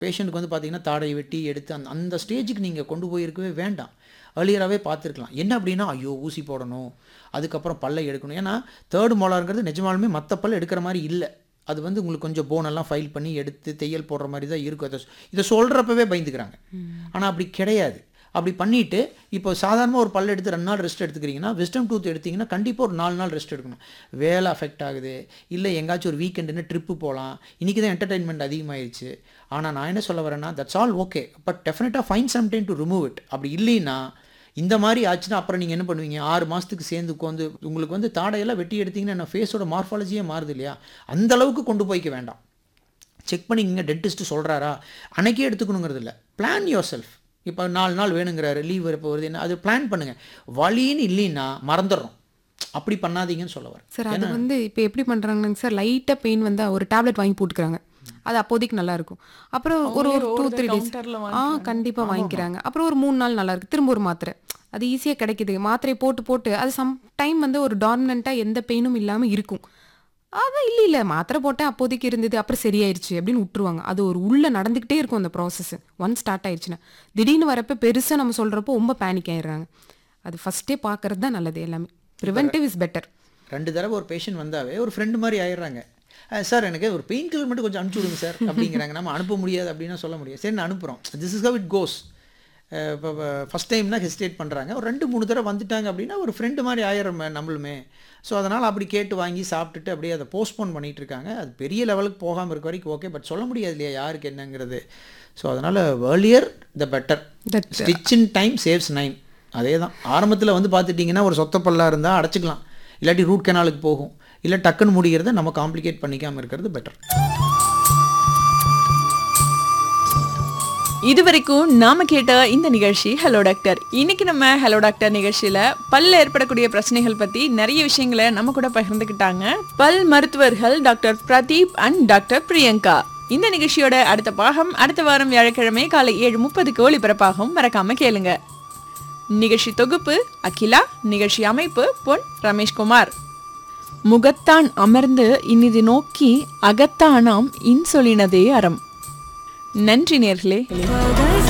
பேஷண்ட்டுக்கு வந்து பார்த்தீங்கன்னா தாடையை வெட்டி எடுத்து அந்த அந்த ஸ்டேஜுக்கு நீங்கள் கொண்டு போயிருக்கவே வேண்டாம் ஏர்லியராகவே பார்த்துருக்கலாம் என்ன அப்படின்னா ஐயோ ஊசி போடணும் அதுக்கப்புறம் பல்லை எடுக்கணும் ஏன்னா தேர்ட் மோலாருங்கிறது நிஜமாலுமே மற்ற பல்ல எடுக்கிற மாதிரி இல்லை அது வந்து உங்களுக்கு கொஞ்சம் போனெல்லாம் ஃபைல் பண்ணி எடுத்து தையல் போடுற மாதிரி தான் இருக்கும் அதை இதை சொல்கிறப்பவே பயந்துக்கிறாங்க ஆனால் அப்படி கிடையாது அப்படி பண்ணிவிட்டு இப்போ சாதாரணமாக ஒரு பல்ல எடுத்து ரெண்டு நாள் ரெஸ்ட் எடுத்துக்கிறீங்கன்னா விஸ்டம் டூத் எடுத்தீங்கன்னா கண்டிப்பாக ஒரு நாலு நாள் ரெஸ்ட் எடுக்கணும் வேலை அஃபெக்ட் ஆகுது இல்லை எங்காச்சும் ஒரு வீக்கெண்டுன்னு ட்ரிப்பு போகலாம் இன்றைக்கி தான் என்டர்டைன்மெண்ட் அதிகமாகிடுச்சு ஆனால் நான் என்ன சொல்ல வரேன்னா தட்ஸ் ஆல் ஓகே பட் டெஃபினட்டாக fine sometime to remove it அப்படி இல்லைன்னா இந்த மாதிரி ஆச்சுன்னா அப்புறம் நீங்கள் என்ன பண்ணுவீங்க ஆறு மாதத்துக்கு சேர்ந்து உட்காந்து உங்களுக்கு வந்து தாடையெல்லாம் வெட்டி எடுத்தீங்கன்னா என்ன ஃபேஸோட மார்ஃபாலஜியே மாறுது இல்லையா அந்த அளவுக்கு கொண்டு போய்க்க வேண்டாம் செக் பண்ணிக்கங்க டென்டிஸ்ட்டு சொல்கிறாரா அன்னைக்கே எடுத்துக்கணுங்கிறது இல்லை பிளான் யோர் செல்ஃப் இப்போ நாலு நாள் வேணுங்கிறாரு லீவ் இப்போ வருது என்ன அது பிளான் பண்ணுங்கள் வலின்னு இல்லைன்னா மறந்துடுறோம் அப்படி பண்ணாதீங்கன்னு சொல்ல வரேன் சார் அது வந்து இப்போ எப்படி பண்ணுறாங்கன்னு சார் லைட்டாக பெயின் வந்து ஒரு டேப்லெட் வாங்கி போட்டுக்கிறாங்க அது அப்போதைக்கு நல்லா இருக்கும் அப்புறம் ஒரு ஒரு டூ த்ரீ டேஸ் ஆ கண்டிப்பாக வாங்கிக்கிறாங்க அப்புறம் ஒரு மூணு நாள் நல்லா இருக்கு திரும்ப ஒரு மாத்திரை அது ஈஸியாக கிடைக்குது மாத்திரையை போட்டு போட்டு அது சம் டைம் வந்து ஒரு டார்மெண்ட்டாக எந்த பெயினும் இல்லாமல் இருக்கும் அதான் இல்லை இல்லை மாத்திரை போட்டேன் அப்போதைக்கு இருந்தது அப்புறம் சரியாயிருச்சு அப்படின்னு விட்டுருவாங்க அது ஒரு உள்ள நடந்துக்கிட்டே இருக்கும் அந்த ப்ராசஸ் ஒன் ஸ்டார்ட் ஆயிடுச்சுன்னா திடீர்னு வரப்ப பெருசாக நம்ம சொல்கிறப்போ ரொம்ப பேனிக் ஆயிடுறாங்க அது ஃபஸ்ட்டே பார்க்கறது தான் நல்லது எல்லாமே ப்ரிவென்டிவ் இஸ் பெட்டர் ரெண்டு தடவை ஒரு பேஷண்ட் வந்தாவே ஒரு ஃப்ரெண்டு மாதிரி ஆயிடுறாங்க அஹ் சார் எனக்கு ஒரு பெயின் கில்லர் மட்டும் கொஞ்சம் அனுப்பிச்சி விடுங்க சார் அப்படிங்கிறாங்க நம்ம அனுப்ப முடியாது அப்படின்னா சொல்ல முடியாது சரி நான் அனுப்புகிறோம் this is how it goes இப்போ ஃபஸ்ட் டைம்னா ஹெசிடேட் பண்ணுறாங்க ஒரு ரெண்டு மூணு தடவை வந்துட்டாங்க அப்படின்னா ஒரு ஃப்ரெண்டு மாதிரி ஆயிரம் நம்மளுமே ஸோ அதனால் அப்படி கேட்டு வாங்கி சாப்பிட்டுட்டு அப்படியே அதை போஸ்ட்போன் பண்ணிட்டு இருக்காங்க அது பெரிய லெவலுக்கு போகாமல் இருக்க வரைக்கும் ஓகே பட் சொல்ல முடியாது இல்லையா யாருக்கு என்னங்கிறது ஸோ அதனால் earlier the better That- stitch in time saves nine அதே தான் ஆரம்பத்தில் வந்து பார்த்துட்டிங்கன்னா ஒரு சொத்த பல்லா இருந்தால் அடைச்சிக்கலாம் இல்லாட்டி ரூட் கெனாலுக்கு போகும் இல்லை டக்குன்னு முடிகிறத நம்ம காம்ப்ளிகேட் பண்ணிக்காமல் இருக்கிறது பெட்டர் இதுவரைக்கும் நாம கேட்ட இந்த நிகழ்ச்சி ஹலோ டாக்டர் இன்னைக்கு நம்ம ஹலோ டாக்டர் நிகழ்ச்சியில பல்ல ஏற்படக்கூடிய பிரச்சனைகள் பத்தி நிறைய விஷயங்களை நம்ம கூட பகிர்ந்துக்கிட்டாங்க பல் மருத்துவர்கள் doctor Pradeep and doctor Priyanka இந்த நிகழ்ச்சியோட அடுத்த பாகம் அடுத்த வாரம் வியாழக்கிழமை காலை ஏழு முப்பதுக்கு ஒளிபரப்பாகும் மறக்காம கேளுங்க நிகழ்ச்சி தொகுப்பு அகிலா நிகழ்ச்சி அமைப்பு பொன் ரமேஷ்குமார் முகத்தான் அமர்ந்து இனிது நோக்கி அகத்தானாம் இன்சொலினதே அறம் நன்றி நேர்களே